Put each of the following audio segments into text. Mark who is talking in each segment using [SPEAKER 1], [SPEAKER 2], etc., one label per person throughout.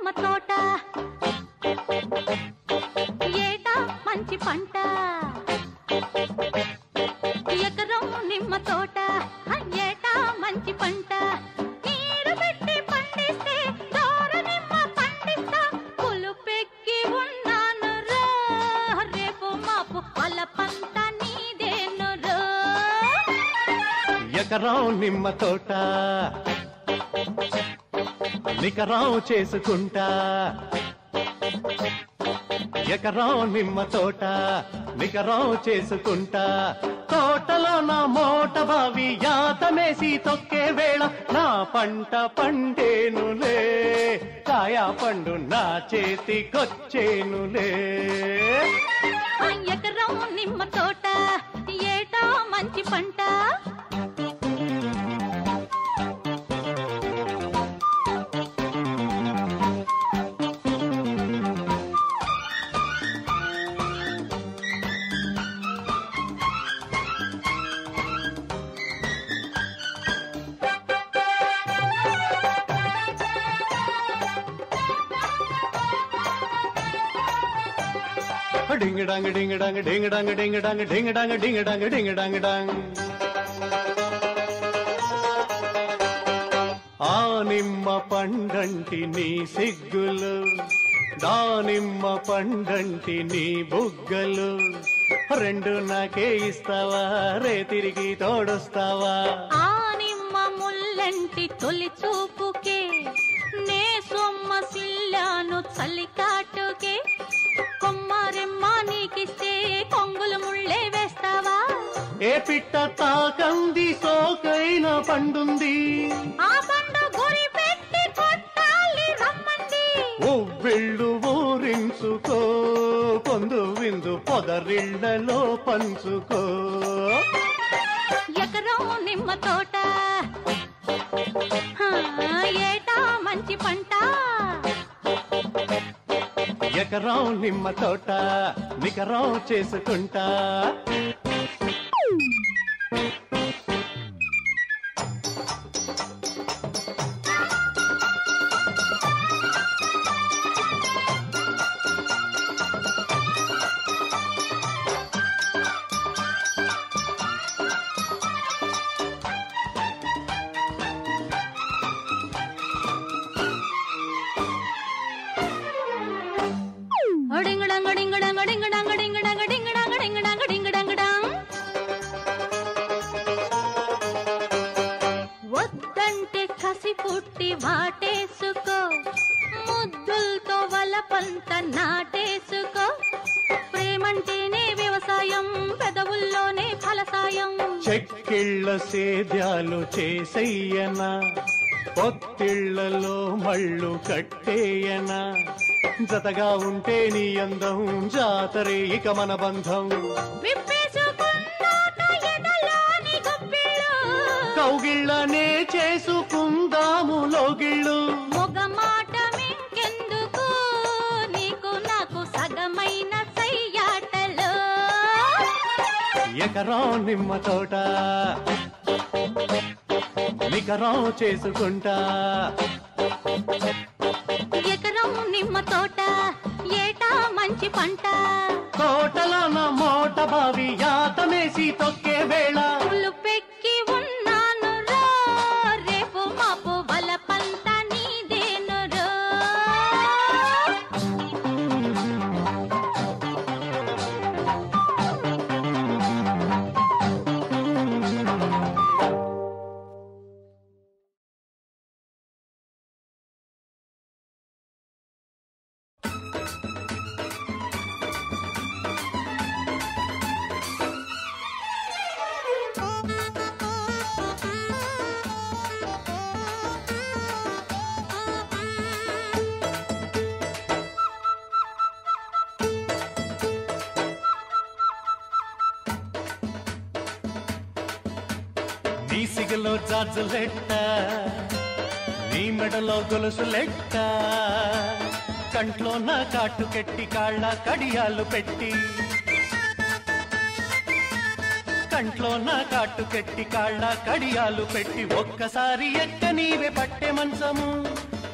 [SPEAKER 1] నిమ్మ తోట ఏటా మంచి పంట ఎకరం నిమ్మ తోట ఆ ఏటా మంచి పంట నీరు పెట్టి పండిస్తే దోర నిమ్మ పండిస్తా పులుపెక్కి ఉన్నాను రా రేపు మాపు వాళ్ళ పంట నీదేను రా
[SPEAKER 2] ఎకరం నిమ్మ తోట నికరం చేసుకుంటా ఎకరం నిమ్మ తోట నికరం చేసుకుంటా తోటలో నా మోట బావి యాతమేసి తొక్కే వేళ నా పంట పండేనులే కాయా పండు నా చేతికొచ్చేనులే
[SPEAKER 1] ఆ ఎకరం నిమ్మ తోట ఏటా మంచి పంట
[SPEAKER 2] ding dong ding dong ding dong ding dong ding dong ding dong ding dong dong ఆ నిమ్మ పండంటి నీ సిగ్గులు దానిమ్మ పండంటి నీ బుగ్గలు రెండు నాకే ఇస్తావా రే తిరిగి తోడొస్తావా
[SPEAKER 1] ఆ నిమ్మ ముల్లంటి తొలి చూపుకే నే సొమ్మ సిల్లాను చల్లికాటుకే కొమ్మారెమ్మ నీకిస్తే కొంగులు ముళ్ళే వేస్తావా
[SPEAKER 2] ఏ పిట్ట తాకంది సోకైన పండుంది
[SPEAKER 1] ఆ పండు గురి పెట్టి కొట్టాలి రమ్మంది
[SPEAKER 2] ఉవ్విళ్ళు ఊరించుకో పొందు విందు పొదరిళ్లలో పంచుకో
[SPEAKER 1] ఎకరం నిమ్మ తోట హా, ఏటా మంచి పంట
[SPEAKER 2] ఎకరం నిమ్మ తోట నికరం చేసుకుంటా
[SPEAKER 1] డింగడంగ డింగడంగ డింగడంగ డింగడంగ డింగడంగ డింగడంగ డింగడంగడాం వద్దంటే కసి పుట్టి వాటేసుకో ముద్దులతో వలపంత నాటేసుకో ప్రేమంటేనే వ్యవసాయం పెదవుల్లోనే ఫలసాయం
[SPEAKER 2] చెక్కిళ్ళ సేద్యాలు చేసెయ్యనా పొత్తిళ్లలో మళ్ళు కట్టేయనా జతగా ఉంటే నీ అందం జాతరే ఇక మన బంధం
[SPEAKER 1] విప్పేసుకున్నాక ఎదలోని గుప్పిళ్ళు
[SPEAKER 2] కౌగిళ్ళనే చేసుకుందాము లోగిళ్ళు
[SPEAKER 1] మొగ మాట మింకెందుకు నీకు నాకు సగమైన సయ్యాటలో
[SPEAKER 2] ఎకరం నిమ్మ తోట నికరం చేసుకుంటా
[SPEAKER 1] ఎకరం నిమ్మ తోట ఏటా మంచి పంట
[SPEAKER 2] తోటలో నా మోట బావి యాతమేసి తొక్కే వేళ
[SPEAKER 1] పులు పెక్కి ఉన్నాను రో రేపు మాపు వల పంట నీదేను రో
[SPEAKER 2] నీ సిగలో జాజులెట్ట నీ మెడలో గొలుసు లెట్ట కంట్లో నా కాటు కెట్టి కాళ్ళ కడియాలు పెట్టి కంట్లో నా కాటు కెట్టి కాళ్ళ కడియాలు పెట్టి ఒక్కసారి ఎక్క నీవే పట్టె మంచము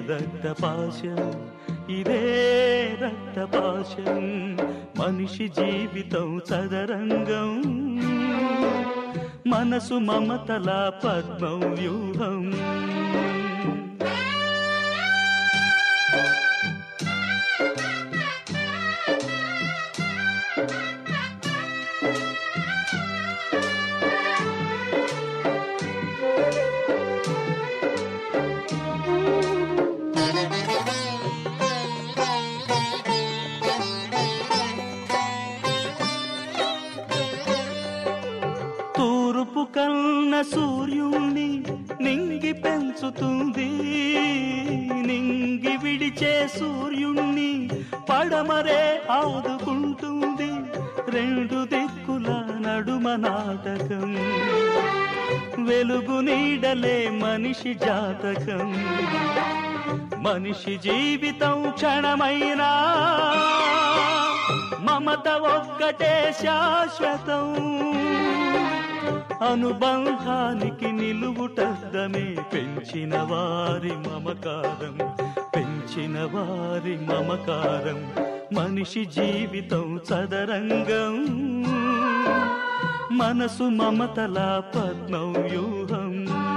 [SPEAKER 3] రక్తపాశం ఇదే రక్తపాశం మనిషి జీవితం చదరంగం మనసు మమతల పద్మం వ్యూహం తూర్పు కన్న సూర్యుణ్ణి నింగి పెంచుతుంది నింగి విడిచే సూర్యుణ్ణి పడమరే ఆదుకుంటుంది రెండు దిక్కుల నడుమ నాటకం వెలుగు నీడలే మనిషి జాతకం మనిషి జీవితం క్షణమైనా మమత ఒక్కటే శాశ్వతం అనుబంధానికి నిలువుటద్దమే పెంచిన వారి మమకారం పెంచిన వారి మమకారం మనిషి జీవితం చదరంగం మనసు మమతల పద్మం వ్యూహం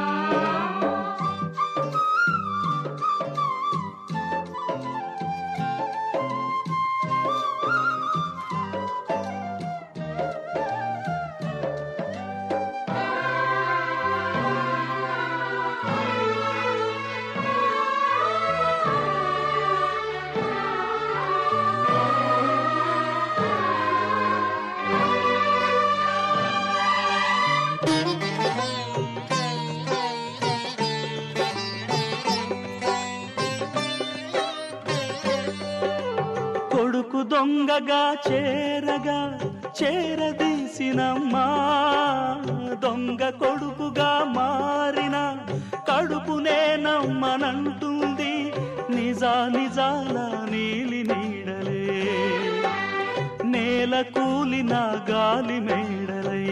[SPEAKER 3] కొడుకు దొంగగా చేరగా చేరదీసినమ్మా దొంగ కొడుకుగా మారిన కడుపునే నమ్మనంటుంది నిజా నిజాల నీలి నీడలే నేల కూలిన గాలి మేడలై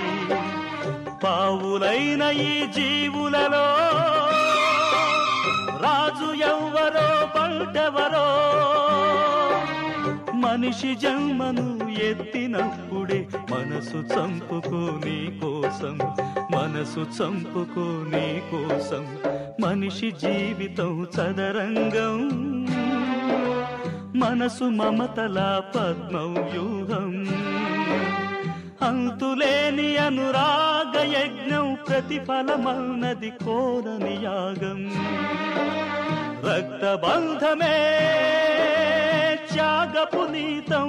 [SPEAKER 3] పావులైన ఈ జీవులలో రాజు ఎవ్వరో పంటెవరో మనిషి జన్మను ఎత్తినప్పుడే మనసు చంపుకో నీ కోసం మనసు చంపుకో నీ కోసం మనిషి జీవితం చదరంగం మనసు మమతల పద్మం వ్యూహం అంతులేని అనురాగ యజ్ఞం ప్రతిఫలమన్నది కోరని యాగం రక్తబంధమే త్యాగపు నీతం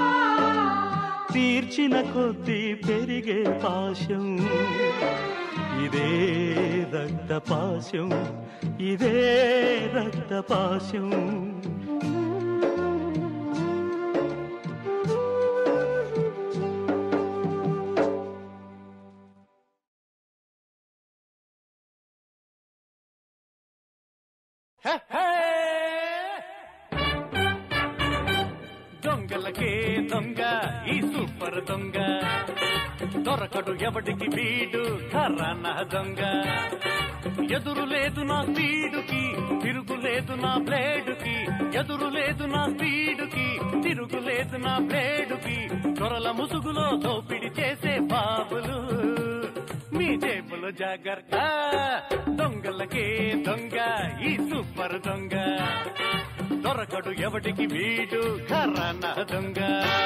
[SPEAKER 3] తీర్చిన కొద్దీ పెరిగే పాశం ఇదే రక్తపాశం ఇదే రక్తపాశం
[SPEAKER 2] హే, హే! దొంగలకే దొంగ ఈ సూపర్ దొంగ దొరకడు ఎవడికి వీడు ఖరాన దొంగ ఎదురు లేదు నా స్పీడుకి తిరుగు లేదు నా బ్లేడుకి ఎదురు లేదు నా స్పీడుకి తిరుగు లేదు నా బ్లేడుకి దొరల ముసుగులో దోపిడి చేసే బాబులు మీ జేబులో జాగ్రత్త దొంగలకే దొంగ ఈ సూపర్ దొంగ దొరకడు ఎవడికి వీడు ఖరాన దొంగ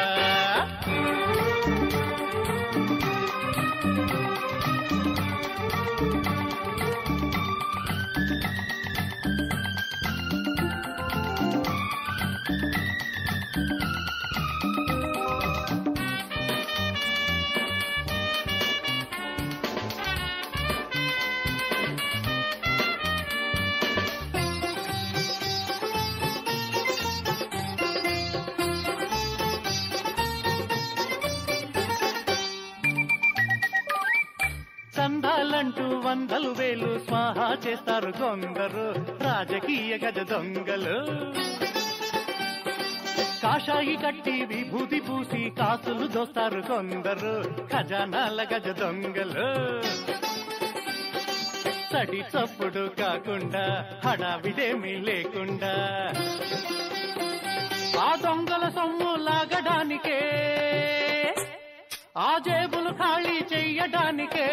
[SPEAKER 2] చందాలంటూ వందలు వేలు స్వాహా చేస్తారు కొందరు రాజకీయ గజ దొంగలు కాషాయి కట్టి విభూతి పూసి కాసులు దోస్తారు కొందరు ఖజానాల గజ దొంగలు సడి చప్పుడు కాకుండా హడావిడేమీ లేకుండా ఆ దొంగల సొమ్ము లాగడానికే ఆ జేబులు ఖాళీ చెయ్యడానికే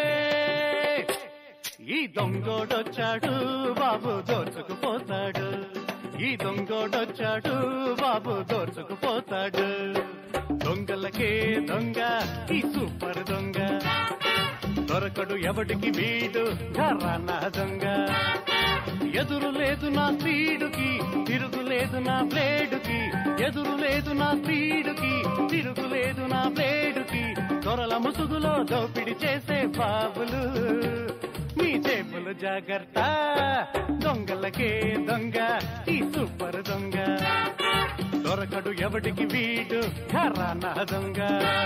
[SPEAKER 2] ఈ దొంగోడొచ్చాడు బాబు దోచుకుపోతాడు ఈ దొంగోడొచ్చాడు బాబు దోచుకుపోతాడు దొంగలకే దొంగ ఈ సూపర్ దొంగ దొరకడు ఎవడికి వీడు ఘరానా దొంగ ఎదురు లేదు నా స్పీడుకి తిరుగు లేదు నా బ్లేడుకి ఎదురు లేదు నా స్పీడుకి తిరుగు లేదు నా బ్లేడుకి దొరల ముసుగులో దోపిడి చేసే బాబులు మీ జేబులు జాగ్రత్త దొంగలకే దొంగ ఈ సూపర్ దొంగ దొరకడు ఎవడికి వీడు ఘరానా దొంగ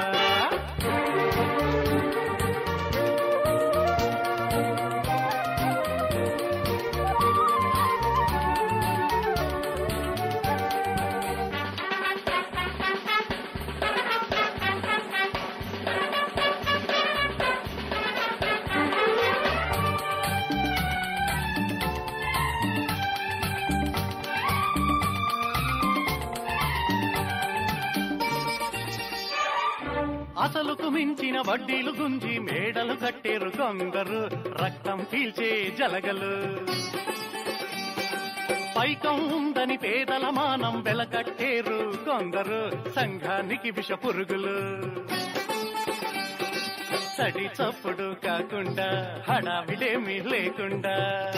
[SPEAKER 2] అసలుకు మించిన వడ్డీలు గుంజి మేడలు కట్టేరు కొందరు రక్తం పీల్చే జలగలు పైకం ఉందని పేదల మానం వెలకట్టేరు కొందరు సంఘానికి విష పురుగులు సడి చప్పుడు కాకుండా హడావిడేమీ లేకుండా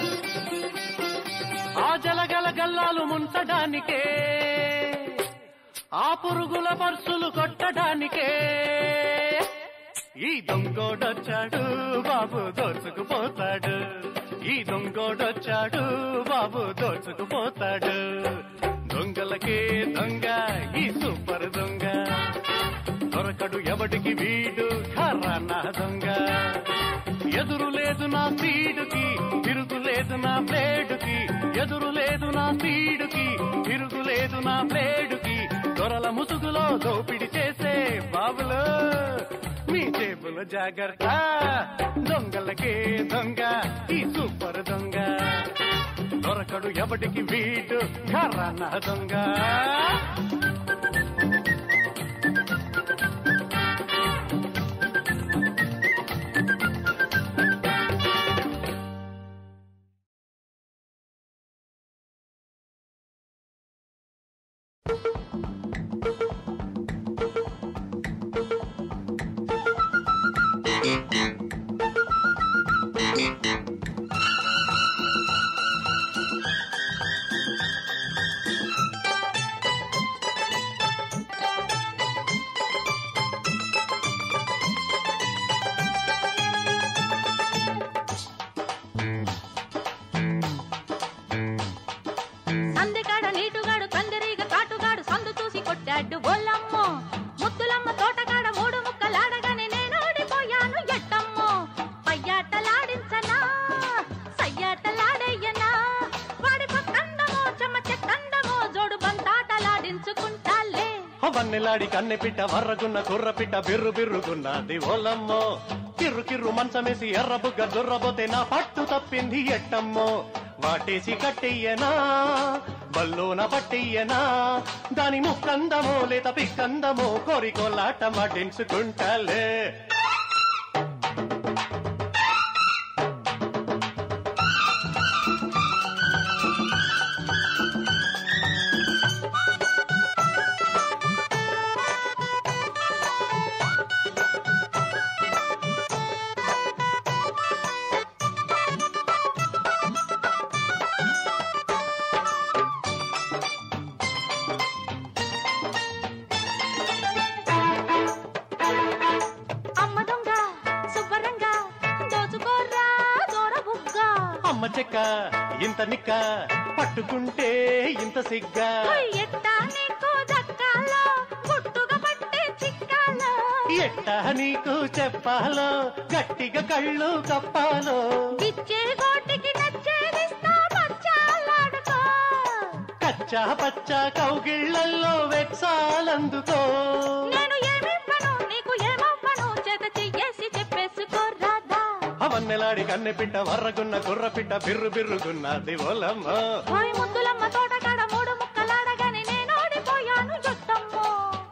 [SPEAKER 2] ఆ జలగల గల్లాలు ముంచడానికే ఆ పురుగుల పర్సులు కొట్టడానికే ఈ దొంగోడొచ్చాడు బాబు దోచుకుపోతాడు ఈ దొంగోడొచ్చాడు బాబు దోచుకుపోతాడు దొంగలకే దొంగ ఈ సూపర్ దొంగ దొరకడు ఎవడికి వీడు ఖరానా దొంగ ఎదురు లేదు నా స్పీడుకి తిరుగు లేదు నా బ్లేడుకి ఎదురు లేదు నా స్పీడుకి తిరుగు లేదు నా బ్లేడుకి దొరల ముసుగులో దోపిడి చేసే బాబులు మీ జేబుల జాగ్రత్త దొంగలకే దొంగ ఈ సూపర్ దొంగ దొరకడు ఎవడికి వీడు ఖరానా దొంగ
[SPEAKER 1] సందెకాడ నీటుగాడు కందిరీగ కాటుగాడు సందు చూసి కొట్టాడు బోలమ్మో ముద్దులమ్మ తోటకాడ మూడు ముక్కలాడగానే నేను ఓడిపోయాను ఎట్టమ్మో పయ్యాటలాడించనా సయ్యాటలాడయ్యనా వాడి పక్కండమో చెమ్మ చెట్టండమో జోడు బంతాటలాడించుకుంటాలే
[SPEAKER 2] వన్నెలాడి కన్నె పిట్ట వర్రగున్న కుర్ర పిట్ట బిర్రు బిర్రుగున్నది ఓలమ్మో కిర్రు కిర్రు మంచమేసి ఎర్ర బుగ్గ దుర్రబోతే నా పట్టు తప్పింది ఎట్టమ్మో వాటేసి కట్టెయ్యనా బల్లోన పట్టెయ్యనా దాని ముక్కందమో లేత పిక్కందమో కోరికోలాట మాటించుకుంటాలే
[SPEAKER 1] అమ్మ దొంగ శుభ్రంగా దోచుకోర్రా దూర బుగ్గా
[SPEAKER 2] అమ్మ చెక్క ఇంత నిక్క పట్టుకుంటే ఇంత సిగ్గా
[SPEAKER 1] ఎట్టా నీకు దక్కాలో గుట్టుగా పట్టే చిక్కాలో
[SPEAKER 2] ఎట్టా నీకు చెప్పాలో గట్టిగా కళ్ళు కప్పాలో
[SPEAKER 1] ఇచ్చే గోటికి నచ్చేదిస్తా మచ్చాలాడుకో
[SPEAKER 2] కచ్చా పచ్చా కౌగిళ్లల్లో వెక్సాలందుకో
[SPEAKER 1] నేను ఏమివ్వను నీకు ఏమవ్వను చేత చెయ్యేసి చెప్పేసుకో రాదా
[SPEAKER 2] వన్నెలాడి కన్నె పిట్ట వర్రగున్న కుర్ర పిట్ట బిర్రు బిర్రుగున్నది ఓలమ్మ
[SPEAKER 1] ఓయ్ ముద్దులమ్మ తోటకాడ మూడు ముక్కలాడగానే నేను ఓడిపోయాను ఎట్టమ్మో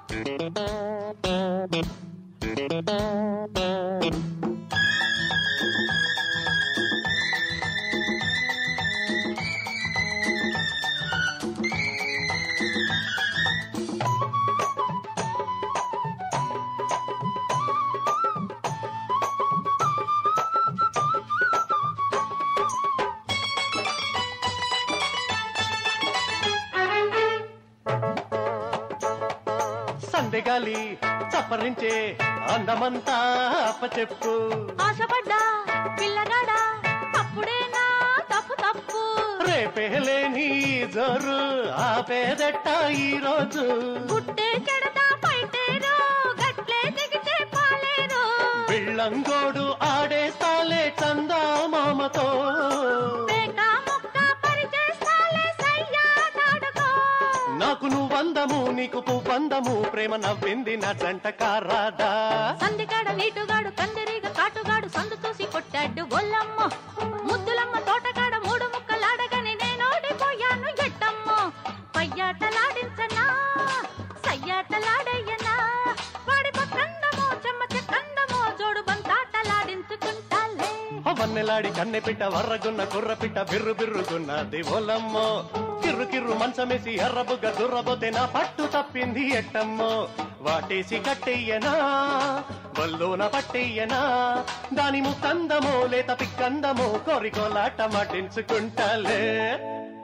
[SPEAKER 2] సందెగాలి చప్పరించే అందమంతా అప్పచెప్పు
[SPEAKER 1] ఆశపడ్డా పిల్లగాడా అప్పుడేనా తప్పు తప్పు
[SPEAKER 2] రేపేలేని జోరు ఆపేదెట్ట ఈ రోజు
[SPEAKER 1] పుట్టే చెడతా పైటేరు గట్లే దిగితే పాలేరు
[SPEAKER 2] బిళ్ళంగోడు ఆడేస్తాలే చందా మామతో
[SPEAKER 1] పేక ముక్క పరిచేస్తాలే సయ్యాటాడుకో
[SPEAKER 2] నాకు నువ్వందము నీకు పువ్వందము ప్రేమ నవ్వింది నా జంట కారాదా
[SPEAKER 1] సందిగాడ నీటుగాడు కందిరీగ కాటుగాడు సందు చూసి కొట్టాడు గొల్లమ్మ ముద్దులమ్మ తోటకాడ మూడు ముక్కలాడగానే నేను ఓడిపోయాను ఎట్టమ్మ పయ్యాటలాడించనా సయ్యాటలాడయ్యనా వాడి పక్కందమో చెమ్మ చెక్కందమో జోడు బంతాటలాడించుకుంటాలే
[SPEAKER 2] వన్నెలాడి కన్నె పిట్ట వర్రగున్న కుర్ర పిట్ట బిర్రు బిర్రుగున్నది ఓలమ్మో కిర్రు కిర్రు మంచమేసి ఎర్రబుగ్గ దుర్రబోతే నా పట్టు తప్పింది ఎట్టమ్మో వాటేసి కట్టెయ్యనా బల్లోన పట్టెయ్యనా దాని ముక్కందమో లేత పిక్కందమో కోరికోలాట మాటించుకుంటాలే